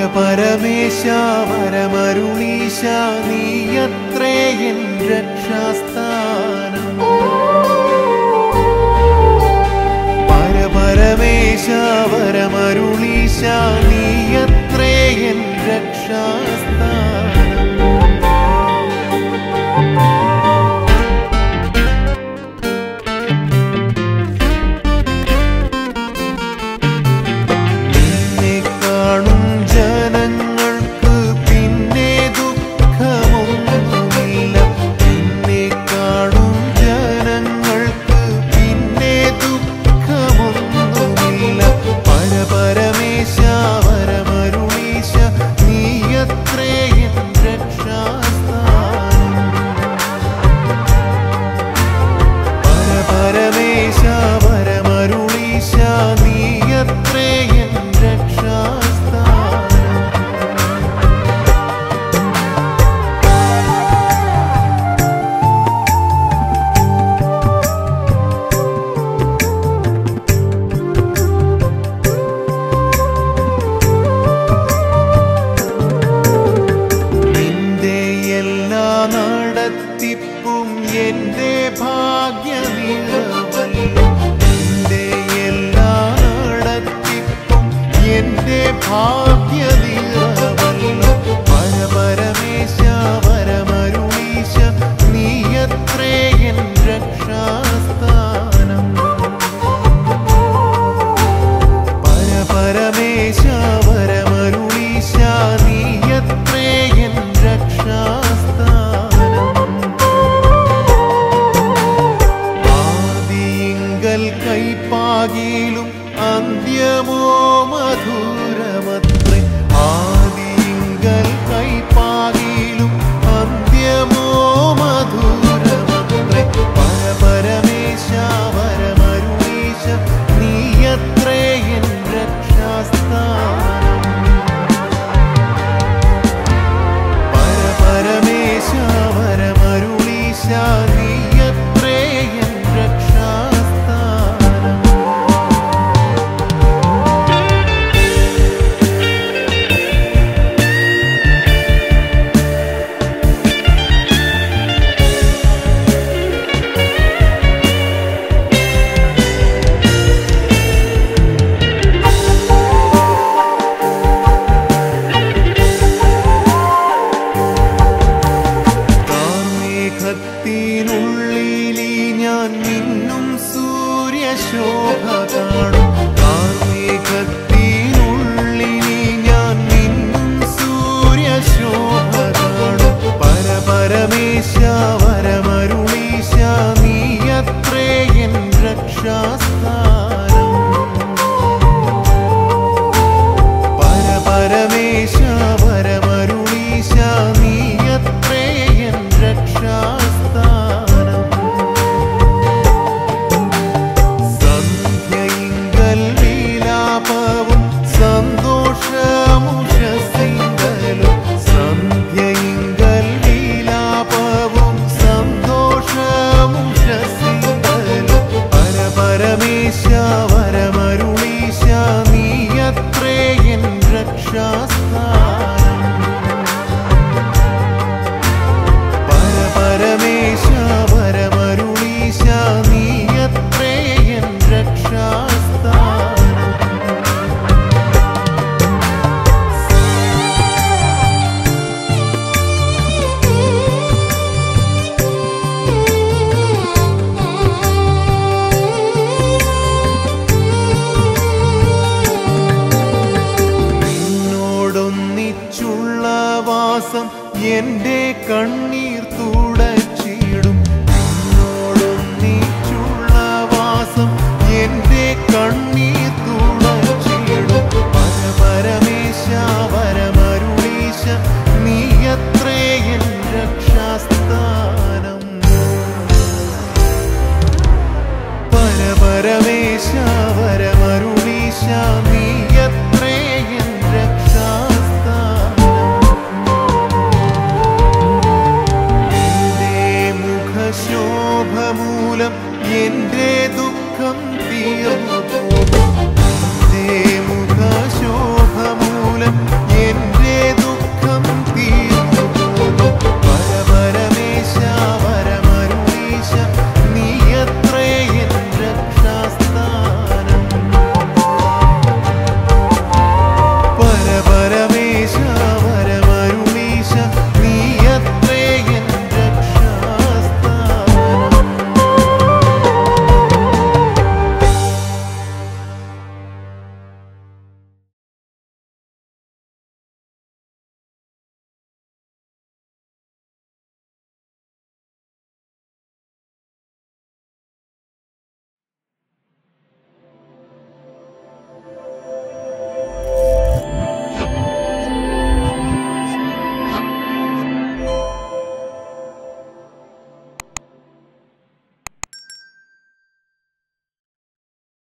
പരപരമേശ വരമരുളീശ നീയത്രേ എൻ രക്ഷാസ്ഥാനം പരപരമേശ വരമരുളീശ നീയത്രേ എൻ രക്ഷാസ്ഥാനം നിന്നെ കാണും ജനങ്ങൾക്ക് പിന്നെ ദുഃഖമൊന്നുമില്ല നിന്നെ കാണും ജനങ്ങൾക്ക് പിന്നെ ദുഃഖമൊന്നുമില്ല പരപരമേശ വരമരുളീശ നീയത്രേ എൻ രക്ഷാസ്ഥാനം പരപരമേശ വരമരുളീശ നീയത്രേ എൻ രക്ഷാസ്ഥാനം നിന്റെ എല്ലാ നടത്തിപ്പും എന്റെ ഭാഗ്യനിറവല്ലോ നിന്റെ എല്ലാ നടത്തിപ്പും എന്റെ ഭാഗ്യനിറവല്ലോ പരപരമേശ വരമരുളീശ നീയത്രേ എൻ രക്ഷാസ്ഥാനം പരപരമേശ വരമരുളീശ നീയത്രേ എൻ രക്ഷാസ്ഥാനം ആദിയിങ്കൽ കൈപ്പാകിലും അന്ത്യമോ മധുരമത്രേ ആദിയിങ്കൽ കൈപ്പാകിലും അന്ത്യമോ മധുരമത്രേ പരപരമേശ വരമരുളീശ നീയത്രേ എൻ രക്ഷാസ്ഥാനം പരപരമേശ വരമരുളീശ നീയത്രേ എൻ രക്ഷാസ്ഥാനം കാർമേഘത്തിനുള്ളിലീ ഞാൻ മിന്നും സൂര്യശോഭ കാണും കാർമേഘത്തിനുള്ളിലീ ഞാൻ മിന്നും സൂര്യശോഭ കാണും പരപരമേശ വരമരുളീശ നീയത്രേ എൻ രക്ഷാസ്ഥാനം പരപരമേശ വരമരുളീശ നീയത്രേ എൻ രക്ഷാസ്ഥാനം സന്ധ്യയിങ്കൽ വിലാപവും സന്തോഷമുഷസിങ്കലും സന്ധ്യയിങ്കൽ വിലാപവും സന്തോഷമുഷസിങ്കലും പരപരമേശ വരമരുളീശ നീയത്രേ എൻ രക്ഷാസ്ഥാനം പരപരമേശ വരമരുളീശ നീയത്രേ എൻ രക്ഷാസ്ഥാനം നിന്നോടൊന്നിച്ചുള്ള വാസം എന്റെ കണ്ണീർ തുടച്ചിടും നിന്നോടൊന്നിച്ചുള്ള വാസം എന്റെ കണ്ണീർ തുടച്ചിടും പരപരമേശ വരമരുളീശ നീയത്രേ എൻ രക്ഷാസ്ഥാനം പരപരമേശ വരമരുളീശ നീയത്രേ എൻ രക്ഷാസ്ഥാനം നിന്റെ മുഖശോഭമൂലം എന്റെ ദുഃഖം തീർന്നു